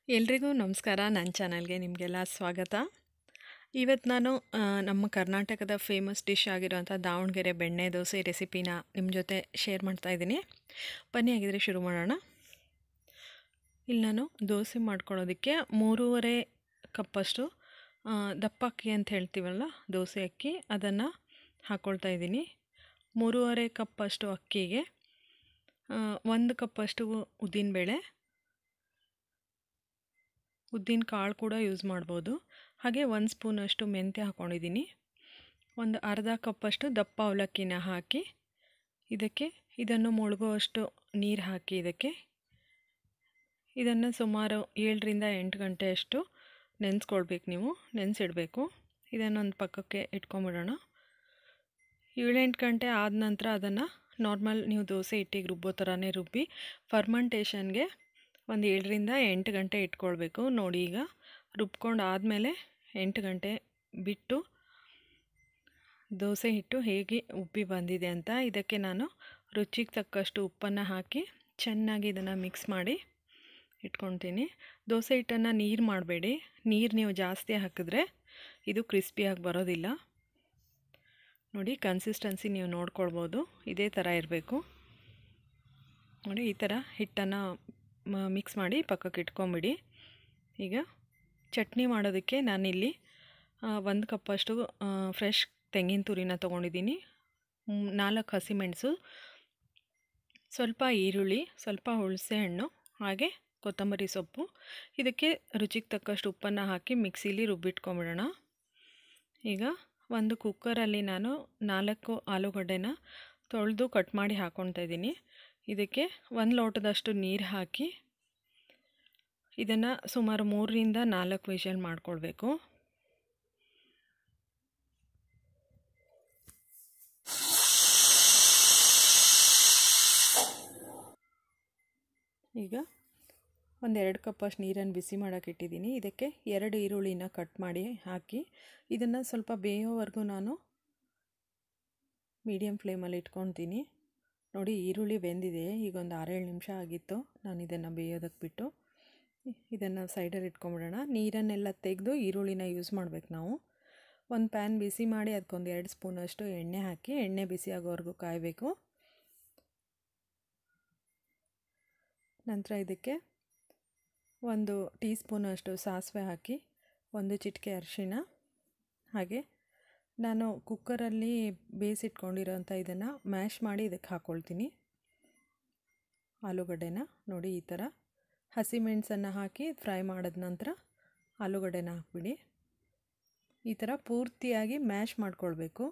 ಎಲ್ರಿಗೂ ನಮಸ್ಕಾರ ನನ್ನ ಚಾನಲ್ಗೆ ನಿಮಗೆಲ್ಲ ಸ್ವಾಗತ ಇವತ್ತು ನಾನು ಆ, ನಮ್ಮ ಕರ್ನಾಟಕದ ಫೇಮಸ್ ಡಿಶ್ ಆಗಿರೋಂಥ ದಾವಣಗೆರೆ ಬೆಣ್ಣೆ ದೋಸೆ ರೆಸಿಪಿನ ನಿಮ್ಮ ಜೊತೆ ಶೇರ್ ಮಾಡ್ತಾ ಇದ್ದೀನಿ ಬನ್ನಿ ಹಾಗಿದ್ರೆ ಶುರು ಮಾಡೋಣ ಇಲ್ಲಿ ನಾನು ದೋಸೆ ಮಾಡ್ಕೊಳ್ಳೋದಕ್ಕೆ ಮೂರುವರೆ ಕಪ್ಪಷ್ಟು ಆ, ದಪ್ಪ ಅಕ್ಕಿ ಅಂತ ಹೇಳ್ತೀವಲ್ಲ ದೋಸೆ ಅಕ್ಕಿ ಅದನ್ನು ಹಾಕ್ಕೊಳ್ತಾ ಇದ್ದೀನಿ ಮೂರುವರೆ ಕಪ್ಪಷ್ಟು ಅಕ್ಕಿಗೆ ಆ, ಒಂದು ಕಪ್ಪಷ್ಟು ಉದ್ದಿನಬೇಳೆ ಉದ್ದಿನ ಕಾಳು ಕೂಡ ಯೂಸ್ ಮಾಡ್ಬೋದು ಹಾಗೆ ಒಂದು ಸ್ಪೂನಷ್ಟು ಮೆಂತ್ಯ ಹಾಕ್ಕೊಂಡಿದ್ದೀನಿ ಒಂದು ಅರ್ಧ ಕಪ್ಪಷ್ಟು ದಪ್ಪ ಅವಲಕ್ಕಿನ ಹಾಕಿ ಇದಕ್ಕೆ ಇದನ್ನು ಮುಳುಗುವಷ್ಟು ನೀರು ಹಾಕಿ ಇದಕ್ಕೆ ಇದನ್ನು ಸುಮಾರು ಏಳರಿಂದ ಎಂಟು ಗಂಟೆಯಷ್ಟು ನೆನೆಸ್ಕೊಳ್ಬೇಕು ನೀವು ನೆನೆಸಿಡಬೇಕು ಇದನ್ನೊಂದು ಪಕ್ಕಕ್ಕೆ ಇಟ್ಕೊಂಬಿಡೋಣ ಏಳೆಂಟು ಗಂಟೆ ಆದ ನಂತರ ಅದನ್ನು ನಾರ್ಮಲ್ ನೀವು ದೋಸೆ ಹಿಟ್ಟಿಗೆ ರುಬ್ಬೋ ಥರನೇ ರುಬ್ಬಿ ಫರ್ಮೆಂಟೇಷನ್ಗೆ ಒಂದು ಏಳರಿಂದ ಎಂಟು ಗಂಟೆ ಇಟ್ಕೊಳ್ಬೇಕು ನೋಡಿ ಈಗ ರುಬ್ಕೊಂಡು ಆದಮೇಲೆ ಎಂಟು ಗಂಟೆ ಬಿಟ್ಟು ದೋಸೆ ಹಿಟ್ಟು ಹೇಗೆ ಉಬ್ಬಿ ಬಂದಿದೆ ಅಂತ ಇದಕ್ಕೆ ನಾನು ರುಚಿಗೆ ತಕ್ಕಷ್ಟು ಉಪ್ಪನ್ನು ಹಾಕಿ ಚೆನ್ನಾಗಿ ಇದನ್ನು ಮಿಕ್ಸ್ ಮಾಡಿ ಇಟ್ಕೊತೀನಿ ದೋಸೆ ಹಿಟ್ಟನ್ನು ನೀರು ಮಾಡಬೇಡಿ ನೀರು ನೀವು ಜಾಸ್ತಿ ಹಾಕಿದ್ರೆ ಇದು ಕ್ರಿಸ್ಪಿಯಾಗಿ ಬರೋದಿಲ್ಲ ನೋಡಿ ಕನ್ಸಿಸ್ಟೆನ್ಸಿ ನೀವು ನೋಡ್ಕೊಳ್ಬೋದು ಇದೇ ಥರ ಇರಬೇಕು ನೋಡಿ ಈ ಥರ ಹಿಟ್ಟನ್ನು ಮಿಕ್ಸ್ ಮಾಡಿ ಪಕ್ಕಕ್ಕೆ ಇಟ್ಕೊಂಬಿಡಿ ಈಗ ಚಟ್ನಿ ಮಾಡೋದಕ್ಕೆ ನಾನಿಲ್ಲಿ ಒಂದು ಕಪ್ಪಷ್ಟು ಫ್ರೆಶ್ ತೆಂಗಿನ ತುರಿನ ತೊಗೊಂಡಿದ್ದೀನಿ ನಾಲ್ಕು ಹಸಿಮೆಣಸು ಸ್ವಲ್ಪ ಈರುಳ್ಳಿ ಸ್ವಲ್ಪ ಹುಣಸೆ ಹಣ್ಣು ಹಾಗೆ ಕೊತ್ತಂಬರಿ ಸೊಪ್ಪು ಇದಕ್ಕೆ ರುಚಿಗೆ ತಕ್ಕಷ್ಟು ಉಪ್ಪನ್ನು ಹಾಕಿ ಮಿಕ್ಸಿಲಿ ರುಬ್ಬಿಟ್ಕೊಂಬಿಡೋಣ ಈಗ ಒಂದು ಕುಕ್ಕರಲ್ಲಿ ನಾನು ನಾಲ್ಕು ಆಲೂಗಡ್ಡೆನ ತೊಳೆದು ಕಟ್ ಮಾಡಿ ಹಾಕ್ಕೊಳ್ತಾ ಇದ್ದೀನಿ ಇದಕ್ಕೆ ಒಂದು ಲೋಟದಷ್ಟು ನೀರು ಹಾಕಿ ಇದನ್ನು ಸುಮಾರು ಮೂರರಿಂದ ನಾಲ್ಕು ವಿಷಲ್ ಮಾಡ್ಕೊಳ್ಬೇಕು ಈಗ ಒಂದೆರಡು ಕಪ್ಪಷ್ಟು ನೀರನ್ನು ಬಿಸಿ ಮಾಡೋಕೆ ಇಟ್ಟಿದ್ದೀನಿ ಇದಕ್ಕೆ ಎರಡು ಈರುಳ್ಳಿನ ಕಟ್ ಮಾಡಿ ಹಾಕಿ ಇದನ್ನು ಸ್ವಲ್ಪ ಬೇಯೋವರೆಗೂ ನಾನು ಮೀಡಿಯಮ್ ಫ್ಲೇಮಲ್ಲಿ ಇಟ್ಕೊಳ್ತೀನಿ ನೋಡಿ ಈರುಳ್ಳಿ ಬೆಂದಿದೆ ಈಗ ಒಂದು ಆರೇಳು ನಿಮಿಷ ಆಗಿತ್ತು ನಾನು ಇದನ್ನು ಬೇಯೋದಕ್ಕೆ ಬಿಟ್ಟು ಇದನ್ನು ಸೈಡಲ್ಲಿ ಇಟ್ಕೊಂಬಿಡೋಣ ನೀರನ್ನೆಲ್ಲ ತೆಗೆದು ಈರುಳ್ಳಿನ ಯೂಸ್ ಮಾಡಬೇಕು ನಾವು ಒಂದು ಪ್ಯಾನ್ ಬಿಸಿ ಮಾಡಿ ಅದಕ್ಕೊಂದು ಎರಡು ಸ್ಪೂನಷ್ಟು ಎಣ್ಣೆ ಹಾಕಿ ಎಣ್ಣೆ ಬಿಸಿ ಆಗೋವರೆಗೂ ಕಾಯಬೇಕು ನಂತರ ಇದಕ್ಕೆ ಒಂದು ಟೀ ಸ್ಪೂನಷ್ಟು ಸಾಸಿವೆ ಹಾಕಿ ಒಂದು ಚಿಟಿಕೆ ಅರಿಶಿಣ ಹಾಗೆ ನಾನು ಕುಕ್ಕರಲ್ಲಿ ಬೇಯಿಸಿಟ್ಕೊಂಡಿರೋಂಥ ಇದನ್ನು ಮ್ಯಾಶ್ ಮಾಡಿ ಇದಕ್ಕೆ ಹಾಕ್ಕೊಳ್ತೀನಿ ಆಲೂಗಡ್ಡೆನ ನೋಡಿ ಈ ಥರ ಹಸಿಮೆಣಸನ್ನು ಹಾಕಿ ಫ್ರೈ ಮಾಡಿದ ನಂತರ ಆಲೂಗಡ್ಡೆನ ಹಾಕ್ಬಿಡಿ ಈ ಥರ ಪೂರ್ತಿಯಾಗಿ ಮ್ಯಾಶ್ ಮಾಡ್ಕೊಳ್ಬೇಕು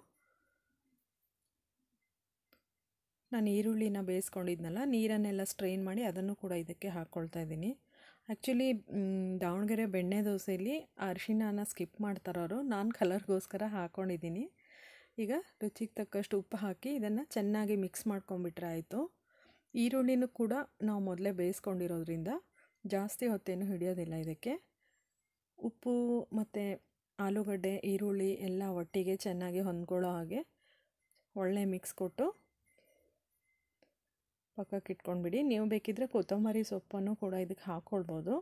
ನಾನು ಈರುಳ್ಳಿನ ಬೇಯಿಸ್ಕೊಂಡಿದ್ನಲ್ಲ ನೀರನ್ನೆಲ್ಲ ಸ್ಟ್ರೈನ್ ಮಾಡಿ ಅದನ್ನು ಕೂಡ ಇದಕ್ಕೆ ಹಾಕ್ಕೊಳ್ತಾ ಇದ್ದೀನಿ ಆ್ಯಕ್ಚುಲಿ ದಾವಣಗೆರೆ ಬೆಣ್ಣೆ ದೋಸೆಯಲ್ಲಿ ಅರಿಶಿಣನ ಸ್ಕಿಪ್ ಮಾಡ್ತಾರವರು ನಾನು ಕಲರ್ಗೋಸ್ಕರ ಹಾಕ್ಕೊಂಡಿದ್ದೀನಿ ಈಗ ರುಚಿಗೆ ತಕ್ಕಷ್ಟು ಉಪ್ಪು ಹಾಕಿ ಇದನ್ನು ಚೆನ್ನಾಗಿ ಮಿಕ್ಸ್ ಮಾಡ್ಕೊಂಬಿಟ್ರೆ ಆಯಿತು ಈರುಳ್ಳಿನೂ ಕೂಡ ನಾವು ಮೊದಲೇ ಬೇಯಿಸ್ಕೊಂಡಿರೋದ್ರಿಂದ ಜಾಸ್ತಿ ಹೊತ್ತೇನು ಹಿಡಿಯೋದಿಲ್ಲ ಇದಕ್ಕೆ ಉಪ್ಪು ಮತ್ತು ಆಲೂಗಡ್ಡೆ ಈರುಳ್ಳಿ ಎಲ್ಲ ಒಟ್ಟಿಗೆ ಚೆನ್ನಾಗಿ ಹೊಂದ್ಕೊಳ್ಳೋ ಹಾಗೆ ಒಳ್ಳೆ ಮಿಕ್ಸ್ ಕೊಟ್ಟು ಪಕ್ಕಕ್ಕೆ ಇಟ್ಕೊಂಡ್ಬಿಡಿ ನೀವು ಬೇಕಿದ್ದರೆ ಕೊತ್ತಂಬರಿ ಸೊಪ್ಪನ್ನು ಕೂಡ ಇದಕ್ಕೆ ಹಾಕ್ಕೊಳ್ಬೋದು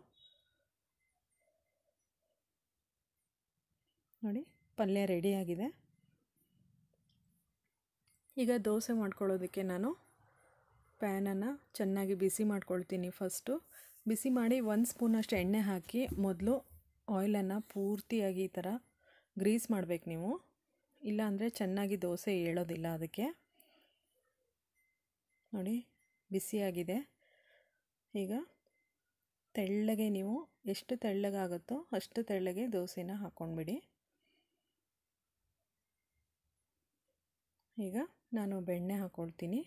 ನೋಡಿ ಪಲ್ಯ ರೆಡಿಯಾಗಿದೆ ಈಗ ದೋಸೆ ಮಾಡ್ಕೊಳ್ಳೋದಕ್ಕೆ ನಾನು ಪ್ಯಾನನ್ನು ಚೆನ್ನಾಗಿ ಬಿಸಿ ಮಾಡ್ಕೊಳ್ತೀನಿ ಫಸ್ಟು ಬಿಸಿ ಮಾಡಿ ಒಂದು ಸ್ಪೂನಷ್ಟು ಎಣ್ಣೆ ಹಾಕಿ ಮೊದಲು ಆಯಿಲನ್ನು ಪೂರ್ತಿಯಾಗಿ ಈ ಥರ ಗ್ರೀಸ್ ಮಾಡಬೇಕು ನೀವು ಇಲ್ಲಾಂದರೆ ಚೆನ್ನಾಗಿ ದೋಸೆ ಏಳೋದಿಲ್ಲ ಅದಕ್ಕೆ ನೋಡಿ ಬಿಸಿಯಾಗಿದೆ ಈಗ ತೆಳ್ಳಗೆ ನೀವು ಎಷ್ಟು ತೆಳ್ಳಗಾಗುತ್ತೋ ಅಷ್ಟು ತೆಳ್ಳಗೆ ದೋಸೆನ ಹಾಕ್ಕೊಂಡ್ಬಿಡಿ ಈಗ ನಾನು ಬೆಣ್ಣೆ ಹಾಕ್ಕೊಳ್ತೀನಿ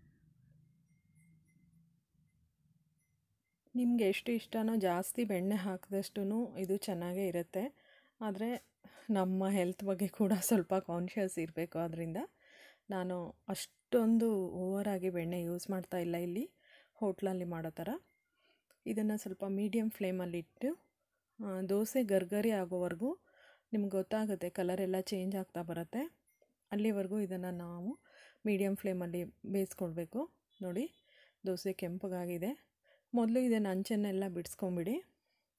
ನಿಮಗೆ ಎಷ್ಟು ಇಷ್ಟನೋ ಜಾಸ್ತಿ ಬೆಣ್ಣೆ ಹಾಕಿದಷ್ಟು ಇದು ಚೆನ್ನಾಗೇ ಇರುತ್ತೆ ಆದರೆ ನಮ್ಮ ಹೆಲ್ತ್ ಬಗ್ಗೆ ಕೂಡ ಸ್ವಲ್ಪ ಕಾನ್ಷಿಯಸ್ ಇರಬೇಕು ಅದರಿಂದ ನಾನು ಅಷ್ಟೊಂದು ಓವರಾಗಿ ಬೆಣ್ಣೆ ಯೂಸ್ ಮಾಡ್ತಾ ಇಲ್ಲ ಇಲ್ಲಿ ಹೋಟ್ಲಲ್ಲಿ ಮಾಡೋ ಥರ ಇದನ್ನು ಸ್ವಲ್ಪ ಮೀಡಿಯಮ್ ಫ್ಲೇಮಲ್ಲಿ ಇಟ್ಟು ದೋಸೆ ಗರ್ಗರಿ ಆಗೋವರೆಗೂ ನಿಮ್ಗೆ ಗೊತ್ತಾಗುತ್ತೆ ಕಲರ್ ಎಲ್ಲ ಚೇಂಜ್ ಆಗ್ತಾ ಬರುತ್ತೆ ಅಲ್ಲಿವರೆಗೂ ಇದನ್ನು ನಾವು ಮೀಡಿಯಮ್ ಫ್ಲೇಮಲ್ಲಿ ಬೇಯಿಸ್ಕೊಳ್ಬೇಕು ನೋಡಿ ದೋಸೆ ಕೆಂಪಗಾಗಿದೆ ಮೊದಲು ಇದನ್ನು ಅಂಚನ್ನೆಲ್ಲ ಬಿಡಿಸ್ಕೊಂಬಿಡಿ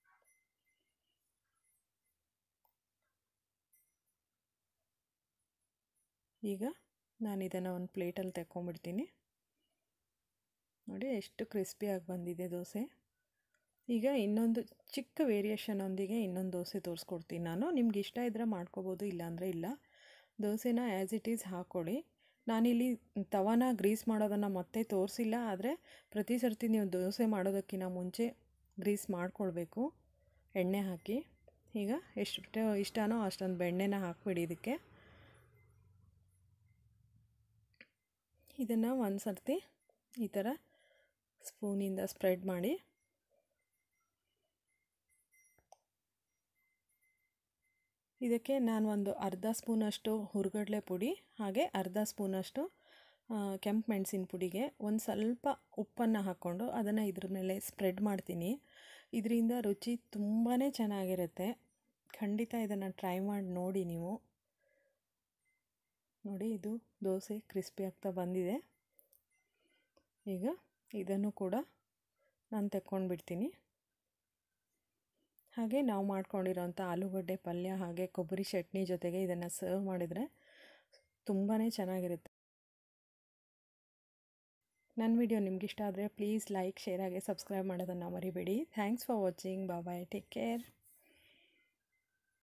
ಈಗ ನಾನು ಇದನ್ನು ಒಂದು ಪ್ಲೇಟಲ್ಲಿ ತೆಕ್ಕೊಂಬಿಡ್ತೀನಿ ನೋಡಿ ಎಷ್ಟು ಕ್ರಿಸ್ಪಿಯಾಗಿ ಬಂದಿದೆ ದೋಸೆ ಈಗ ಇನ್ನೊಂದು ಚಿಕ್ಕ ವೇರಿಯೇಷನೊಂದಿಗೆ ಇನ್ನೊಂದು ದೋಸೆ ತೋರಿಸ್ಕೊಡ್ತೀನಿ ನಾನು ನಿಮ್ಗೆ ಇಷ್ಟ ಇದ್ದರೆ ಮಾಡ್ಕೋಬೋದು ಇಲ್ಲಾಂದರೆ ಇಲ್ಲ ದೋಸೆನ ಆ್ಯಸ್ ಇಟ್ ಈಸ್ ಹಾಕ್ಕೊಳ್ಳಿ ನಾನಿಲ್ಲಿ ತವಾನ ಗ್ರೀಸ್ ಮಾಡೋದನ್ನು ಮತ್ತೆ ತೋರಿಸಿಲ್ಲ ಆದರೆ ಪ್ರತಿ ಸರ್ತಿ ನೀವು ದೋಸೆ ಮಾಡೋದಕ್ಕಿಂತ ಮುಂಚೆ ಗ್ರೀಸ್ ಮಾಡಿಕೊಳ್ಬೇಕು ಎಣ್ಣೆ ಹಾಕಿ ಈಗ ಎಷ್ಟು ಇಷ್ಟನೋ ಅಷ್ಟೊಂದು ಬೆಣ್ಣೆನ ಹಾಕ್ಬಿಡಿ ಇದಕ್ಕೆ ಇದನ್ನು ಒಂದು ಸರ್ತಿ ಈ ಥರ ಸ್ಪೂನಿಂದ ಸ್ಪ್ರೆಡ್ ಮಾಡಿ ಇದಕ್ಕೆ ನಾನು ಒಂದು ಅರ್ಧ ಸ್ಪೂನಷ್ಟು ಹುರ್ಗಡ್ಲೆ ಪುಡಿ ಹಾಗೆ ಅರ್ಧ ಸ್ಪೂನಷ್ಟು ಕೆಂಪು ಮೆಣಸಿನ ಪುಡಿಗೆ ಒಂದು ಸ್ವಲ್ಪ ಉಪ್ಪನ್ನು ಹಾಕ್ಕೊಂಡು ಅದನ್ನು ಇದ್ರ ಮೇಲೆ ಸ್ಪ್ರೆಡ್ ಮಾಡ್ತೀನಿ ಇದರಿಂದ ರುಚಿ ತುಂಬಾ ಚೆನ್ನಾಗಿರುತ್ತೆ ಖಂಡಿತ ಇದನ್ನು ಟ್ರೈ ಮಾಡಿ ನೋಡಿ ನೀವು ನೋಡಿ ಇದು ದೋಸೆ ಕ್ರಿಸ್ಪಿ ಆಗ್ತಾ ಬಂದಿದೆ ಈಗ ಇದನ್ನು ಕೂಡ ನಾನು ತೆಕ್ಕೊಂಡು ಬಿಡ್ತೀನಿ ಹಾಗೆ ನಾವು ಮಾಡ್ಕೊಂಡಿರೋಂಥ ಆಲೂಗಡ್ಡೆ ಪಲ್ಯ ಹಾಗೆ ಕೊಬ್ಬರಿ ಚಟ್ನಿ ಜೊತೆಗೆ ಇದನ್ನು ಸರ್ವ್ ಮಾಡಿದರೆ ತುಂಬಾ ಚೆನ್ನಾಗಿರುತ್ತೆ ನನ್ನ ವಿಡಿಯೋ ನಿಮ್ಗೆ ಇಷ್ಟ ಆದರೆ ಪ್ಲೀಸ್ ಲೈಕ್ ಶೇರ್ ಹಾಗೆ ಸಬ್ಸ್ಕ್ರೈಬ್ ಮಾಡೋದನ್ನು ಮರಿಬೇಡಿ thanks for watching bye take care